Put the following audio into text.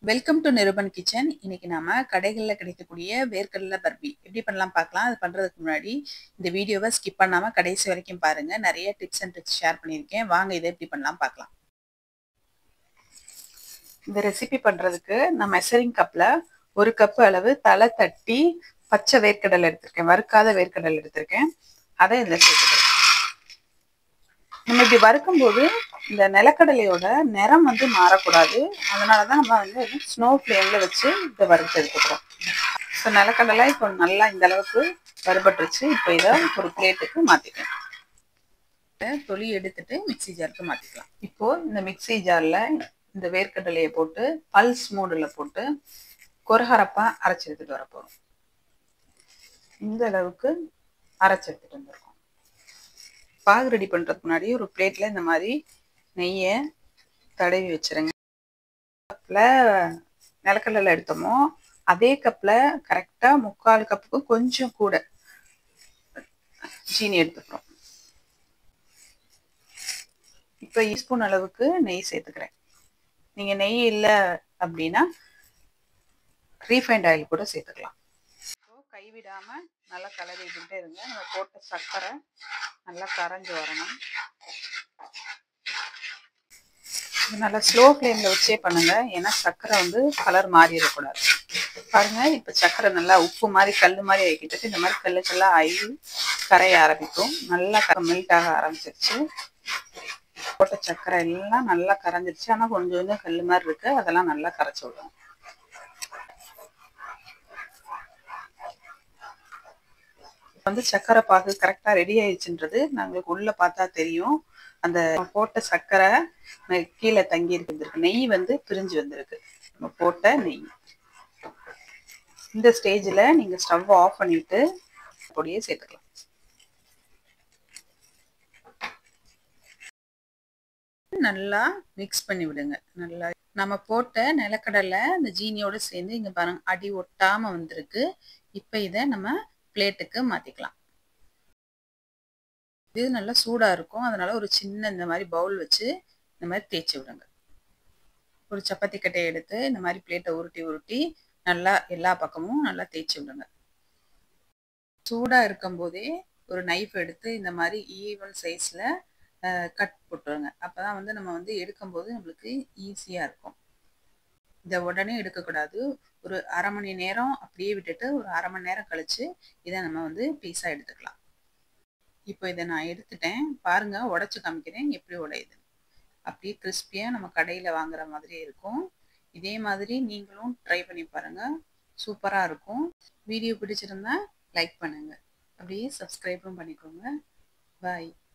welcome to Nirupan kitchen இன்னைக்கு நாம கடைகளில் கிடைக்கக்கூடிய வேர்க்கடலை பர்பி எப்படி பண்ணலாம் பார்க்கலாம் அது பண்ணுறதுக்கு முன்னாடி இந்த வீடியோவை ஸ்கிப் பண்ணாமல் கடைசி வரைக்கும் பாருங்க நிறைய டிப்ஸ் அண்ட் ட்ரிக்ஸ் ஷேர் பண்ணியிருக்கேன் வாங்க இதை எப்படி பண்ணலாம் பார்க்கலாம் இந்த ரெசிபி பண்ணுறதுக்கு நான் மெஷரிங் கப்பில் ஒரு கப்பு அளவு தலை தட்டி பச்சை வேர்க்கடலை எடுத்திருக்கேன் வறுக்காத வேர்க்கடலை எடுத்திருக்கேன் அதை இதில் சேர்த்துக்கிறேன் நம்ம இப்படி வறுக்கும்போது இந்த நிலக்கடலையோட நிறம் வந்து மாறக்கூடாது அதனால தான் நம்ம வந்து ஸ்னோ ஃப்ளேமில் வச்சு இதை வறுத்து எடுத்துக்கிறோம் ஸோ நிலக்கடலை இப்போ நல்லா இந்த அளவுக்கு வறுபட்டுருச்சு இப்போ இதை ஒரு பிளேட்டுக்கு மாற்றிக்கலாம் தொலி எடுத்துட்டு மிக்சி ஜாருக்கு மாற்றிக்கலாம் இப்போ இந்த மிக்சி ஜாரில் இந்த வேர்க்கடலையை போட்டு பல்ஸ் மூடில் போட்டு கொரகரப்பாக அரைச்சி எடுத்துகிட்டு வர போகிறோம் இந்த அளவுக்கு அரைச்சி எடுத்துகிட்டு வந்துருக்கோம் பாகு ரெடி பண்ணுறதுக்கு முன்னாடி ஒரு பிளேட்டில் இந்த மாதிரி நெய்யை தடவி வச்சுருங்க கப்பில் நிலக்கடலை எடுத்தோமோ அதே கப்பில் கரெக்டாக முக்கால் கப்புக்கு கொஞ்சம் கூட சீனி எடுத்துக்கிறோம் இப்போ ஸ்பூன் அளவுக்கு நெய் சேர்த்துக்கிறேன் நீங்கள் நெய் இல்லை அப்படின்னா ரீஃபைண்ட் ஆயில் கூட சேர்த்துக்கலாம் கைவிடாமல் நல்லா கலரி விட்டுட்டே இருங்க நம்ம போட்ட சர்க்கரை நல்லா கரைஞ்சி வரணும் நல்லா ஸ்லோ ஃப்ளேமில் வச்சே பண்ணுங்க ஏன்னா சர்க்கரை வந்து கலர் மாறிடக்கூடாது பாருங்க இப்போ சர்க்கரை நல்லா உப்பு மாதிரி கல் மாதிரி ஆகிக்கிட்டு இந்த மாதிரி கல்லு கல்லாக ஆகி கரைய ஆரம்பிக்கும் நல்லா மெல்ட் ஆக ஆரம்பிச்சிருச்சு போட்ட சர்க்கரை எல்லாம் நல்லா கரைஞ்சிருச்சு ஆனால் கொஞ்சம் கொஞ்சம் கல் மாதிரி இருக்கு அதெல்லாம் நல்லா கரைச்சி விடணும் வந்து சர்க்கரை பாகு கரெக்டாக ரெடி ஆயிடுச்சுன்றது நாங்களுக்கு உள்ள பார்த்தா தெரியும் அந்த போட்ட சர்க்கரை கீழே தங்கி இருந்திருக்கு நெய் வந்து பிரிஞ்சு வந்திருக்கு நம்ம போட்ட நெய் இந்த ஸ்டேஜில் நீங்கள் ஸ்டவ் ஆஃப் பண்ணிட்டு பொடியை சேர்த்துக்கலாம் நல்லா மிக்ஸ் பண்ணி விடுங்க நல்லா நம்ம போட்ட நிலக்கடலை இந்த ஜீனியோட சேர்ந்து இங்கே பாருங்க அடி ஒட்டாமல் வந்திருக்கு இப்போ இதை நம்ம பிளேட்டுக்கு மாற்றிக்கலாம் இது நல்லா சூடாக இருக்கும் அதனால ஒரு சின்ன இந்த மாதிரி பவுல் வச்சு இந்த மாதிரி தேய்ச்சி விடுங்க ஒரு சப்பாத்தி கட்டையை எடுத்து இந்த மாதிரி பிளேட்டை உருட்டி உருட்டி நல்லா எல்லா பக்கமும் நல்லா தேய்ச்சி விடுங்க சூடாக இருக்கும் போதே ஒரு நைஃப் எடுத்து இந்த மாதிரி ஈவன் சைஸில் கட் போட்டுருங்க அப்போ தான் வந்து நம்ம வந்து எடுக்கும்போது நம்மளுக்கு ஈஸியாக இருக்கும் இதை உடனே எடுக்கக்கூடாது ஒரு அரை மணி நேரம் அப்படியே விட்டுட்டு ஒரு அரை மணி நேரம் கழிச்சு இதை நம்ம வந்து பீஸாக எடுத்துக்கலாம் இப்போ இதை நான் எடுத்துட்டேன் பாருங்க உடச்சி காமிக்கிறேன் எப்படி உடையுது அப்படியே கிறிஸ்பியாக நம்ம கடையில் வாங்குற மாதிரி இருக்கும் இதே மாதிரி நீங்களும் ட்ரை பண்ணி பாருங்கள் சூப்பராக இருக்கும் வீடியோ பிடிச்சிருந்தா லைக் பண்ணுங்கள் அப்படியே சப்ஸ்கிரைபும் பண்ணிக்கோங்க பாய்